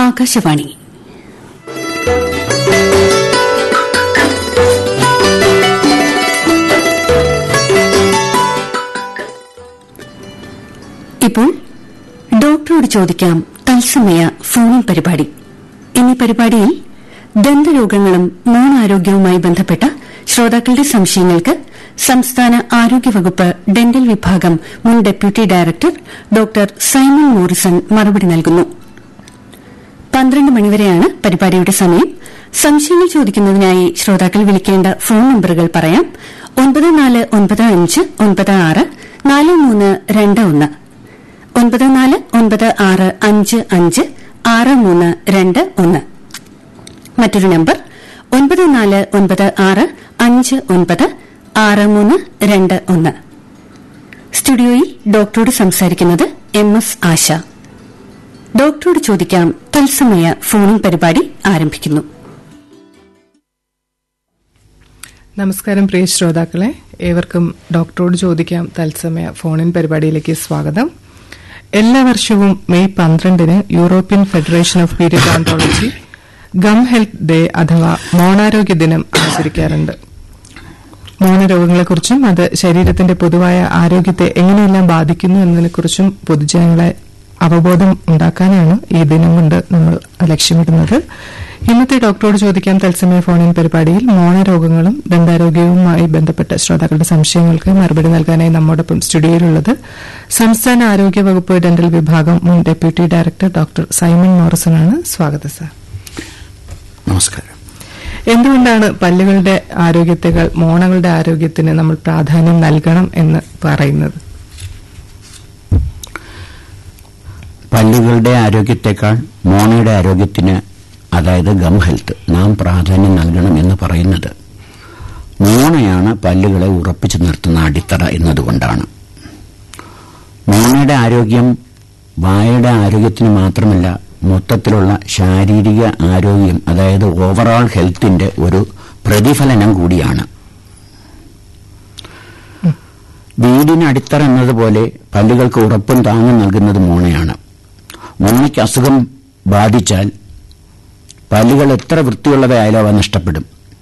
ആകാശവാണി ഇപ്പോൾ ഡോക്ടറോട് ചോദിക്കാം തത്സമയ ഫോണിൻ പരിപാടി എന്നീ പരിപാടിയിൽ ദന്തരോഗങ്ങളും മോണാരോഗ്യവുമായി ബന്ധപ്പെട്ട ശ്രോതാക്കളുടെ സംശയങ്ങൾക്ക് സംസ്ഥാന ആരോഗ്യവകുപ്പ് ഡെന്റൽ വിഭാഗം മുൻ deputy director doctor Simon Morrison മറുപടി നൽകുന്നു പന്ത്രണ്ട് മണിവരെയാണ് പരിപാടിയുടെ സമയം സംശയങ്ങൾ ചോദിക്കുന്നതിനായി ശ്രോതാക്കൾ വിളിക്കേണ്ട ഫോൺ നമ്പറുകൾ പറയാം ഒൻപത് നാല് ഒൻപത് അഞ്ച് ഒൻപത് ആറ് നാല് മൂന്ന് രണ്ട് ഒന്ന് ഒൻപത് നാല് ഒൻപത് ആറ് അഞ്ച് അഞ്ച് ആറ് മൂന്ന് രണ്ട് ഒന്ന് മറ്റൊരു നമ്പർ ഒൻപത് നാല് ഒൻപത് ആറ് അഞ്ച് ഒൻപത് ആറ് മൂന്ന് രണ്ട് ഒന്ന് സ്റ്റുഡിയോയിൽ ഡോക്ടറോട് സംസാരിക്കുന്നത് എം എസ് ആശ ഡോക്ടറോട് ചോദിക്കാം തത്സമയ ഫോണിൻ പരിപാടി ആരംഭിക്കുന്നു നമസ്കാരം പ്രിയ ശ്രോതാക്കളെ ഏവർക്കും ഡോക്ടറോട് ചോദിക്കാം തത്സമയ ഫോണിൻ പരിപാടിയിലേക്ക് സ്വാഗതം എല്ലാ വർഷവും മെയ് പന്ത്രണ്ടിന് European Federation of Periodontology gum health day അഥവാ മോണാരോഗ്യ ദിനം ആചരിക്കാറുണ്ട് മോണരോഗങ്ങളെക്കുറിച്ചും അത് ശരീരത്തിന്റെ പൊതുവായ ആരോഗ്യത്തെ എങ്ങനെയെല്ലാം ബാധിക്കുന്നു എന്നതിനെക്കുറിച്ചും പൊതുജനങ്ങളെ അവബോധം ഉണ്ടാക്കാനാണ് ഈ ദിനം കൊണ്ട് നമ്മൾ ലക്ഷ്യമിടുന്നത് ഇന്നത്തെ ഡോക്ടറോട് ചോദിക്കാം തത്സമയ ഫോണിൻ പരിപാടിയിൽ മോണരോഗങ്ങളും ദന്താരോഗ്യവുമായി ബന്ധപ്പെട്ട ശ്രോതാക്കളുടെ സംശയങ്ങൾക്ക് മറുപടി നൽകാനായി നമ്മോടൊപ്പം സ്റ്റുഡിയോയിലുള്ളത് സംസ്ഥാന ആരോഗ്യ വകുപ്പ് ഡെന്റൽ വിഭാഗം മുൻ ഡെപ്യൂട്ടി ഡയറക്ടർ ഡോക്ടർ സൈമൺ മോറിസണാണ് സ്വാഗതം സാർ നമസ്കാരം എന്തുകൊണ്ടാണ് പല്ലുകളുടെ ആരോഗ്യത്തെക്കാൾ മോണകളുടെ ആരോഗ്യത്തിന് നമ്മൾ പ്രാധാന്യം നൽകണം എന്ന് പറയുന്നത് പല്ലുകളുടെ ആരോഗ്യത്തെക്കാൾ മോണയുടെ ആരോഗ്യത്തിന് അതായത് ഗം ഹെൽത്ത് നാം പ്രാധാന്യം നൽകണം എന്ന് പറയുന്നത് മോണയാണ് പല്ലുകളെ ഉറപ്പിച്ചു നിർത്തുന്ന അടിത്തറ എന്നതുകൊണ്ടാണ് മോണയുടെ ആരോഗ്യം വായയുടെ ആരോഗ്യത്തിന് മാത്രമല്ല മൊത്തത്തിലുള്ള ശാരീരിക ആരോഗ്യം അതായത് ഓവറോൾ ഹെൽത്തിന്റെ ഒരു പ്രതിഫലനം കൂടിയാണ് വീടിന് അടിത്തറ എന്നതുപോലെ പല്ലുകൾക്ക് ഉറപ്പും താങ്ങും നൽകുന്നത് മോണയാണ് മോണയ്ക്ക് അസുഖം ബാധിച്ചാൽ പല്ലുകൾ എത്ര വൃത്തിയുള്ളവയായാലും അവ നഷ്ടപ്പെടും